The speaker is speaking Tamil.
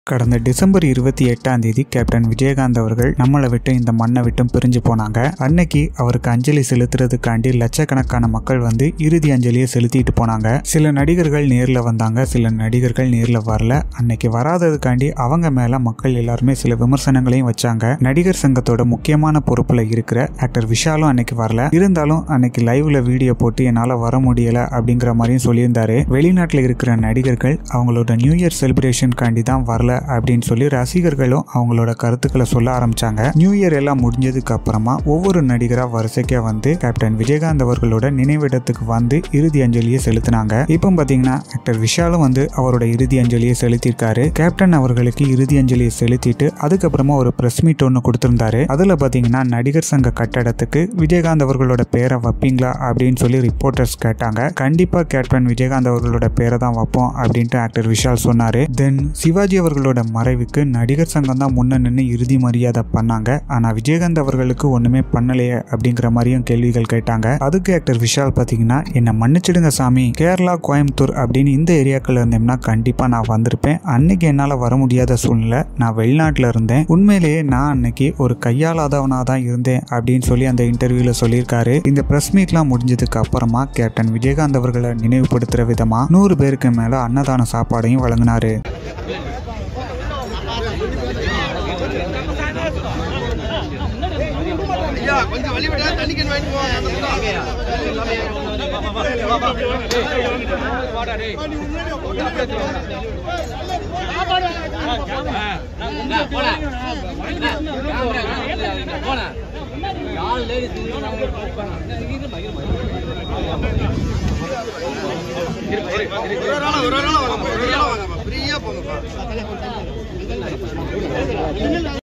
கடந்த டிசம்பர் இருபத்தி எட்டாம் தேதி கேப்டன் விஜயகாந்த் அவர்கள் நம்மளை விட்டு இந்த மண்ணை விட்டும் பிரிஞ்சு போனாங்க அன்னைக்கு அவருக்கு அஞ்சலி செலுத்துறதுக்காண்டி லட்சக்கணக்கான மக்கள் வந்து இறுதி அஞ்சலியை செலுத்திட்டு போனாங்க சில நடிகர்கள் நேர்ல வந்தாங்க சில நடிகர்கள் நேர்ல வரல அன்னைக்கு வராததுக்காண்டி அவங்க மேல மக்கள் எல்லாருமே சில விமர்சனங்களையும் வச்சாங்க நடிகர் சங்கத்தோட முக்கியமான பொறுப்புல இருக்கிற ஆக்டர் விஷாலும் அன்னைக்கு வரல இருந்தாலும் அன்னைக்கு லைவ்ல வீடியோ போட்டு என்னால வர முடியல அப்படிங்கிற மாதிரியும் சொல்லியிருந்தாரு வெளிநாட்டுல இருக்கிற நடிகர்கள் அவங்களோட நியூ இயர் செலிப்ரேஷன் காண்டி தான் வரல அப்படின்னு சொல்லி ரசிகர்களும் அவங்களோட கருத்துக்களை சொல்ல ஆரம்பிச்சாங்க நியூ இயர் எல்லாம் முடிஞ்சதுக்கு அப்புறமா ஒவ்வொரு நடிகரா வரிசைக்கா வந்து கேப்டன் விஜயகாந்த் அவர்களோட நினைவிடத்துக்கு வந்து இறுதி அஞ்சலியை செலுத்தினாங்க இப்போ பாத்தீங்கன்னா ஆக்டர் விஷாலும் வந்து அவரோட இறுதி அஞ்சலியை செலுத்தியிருக்காரு கேப்டன் அவர்களுக்கு இறுதி அஞ்சலியை செலுத்திட்டு அதுக்கப்புறமா ஒரு பிரஸ் மீட் ஒன்று கொடுத்திருந்தாரு அதுல பாத்தீங்கன்னா நடிகர் சங்க கட்டடத்துக்கு விஜயகாந்த் அவர்களோட பேரை வைப்பீங்களா அப்படின்னு சொல்லி ரிப்போர்ட்டர்ஸ் கேட்டாங்க கண்டிப்பா கேப்டன் விஜயகாந்த் அவர்களோட பேரை தான் வைப்போம் அப்படின்ட்டு ஆக்டர் விஷால் சொன்னாரு தென் சிவாஜி அவர்களோட மறைவுக்கு நடிகர் சங்கம் தான் முன்ன நின்று இறுதி மரியாதை பண்ணாங்க ஆனா விஜயகாந்த் அவர்களுக்கு ஒண்ணுமே பண்ணலையே அப்படிங்கிற மாதிரியும் கேள்விகள் கேட்டாங்க அதுக்கு ஆக்டர் விஷால் பாத்தீங்கன்னா என்ன மன்னிச்சிடுங்க சாமி கேரளா கோயம்புத்தூர் அப்படின்னு இந்த ஏரியாக்கள் இருந்தேன்னா கண்டிப்பா நான் வந்திருப்பேன் அன்னைக்கு என்னால வர முடியாத சூழ்நிலை நான் வெளிநாட்டுல இருந்தேன் உண்மையிலேயே நான் அன்னைக்கு ஒரு கையாளாதவனா தான் இருந்தேன் அப்படின்னு சொல்லி அந்த இன்டர்வியூல சொல்லியிருக்காரு இந்த பிரஸ் மீட்லாம் முடிஞ்சதுக்கு அப்புறமா கேப்டன் விஜயகாந்த் அவர்களை நினைவுபடுத்துற விதமா நூறு பேருக்கு மேல அன்னதான சாப்பாடையும் வழங்கினாரு ஐயா கொஞ்சம் வழி விட தண்ணி கேன் வாங்கிட்டு போவாங்க ஒரு ஒரு ஆளா ஒரு ஒரு ஆளா வாங்க ஒரு ஒரு ஆளா வாங்க ஃப்ரீயா போங்கப்பா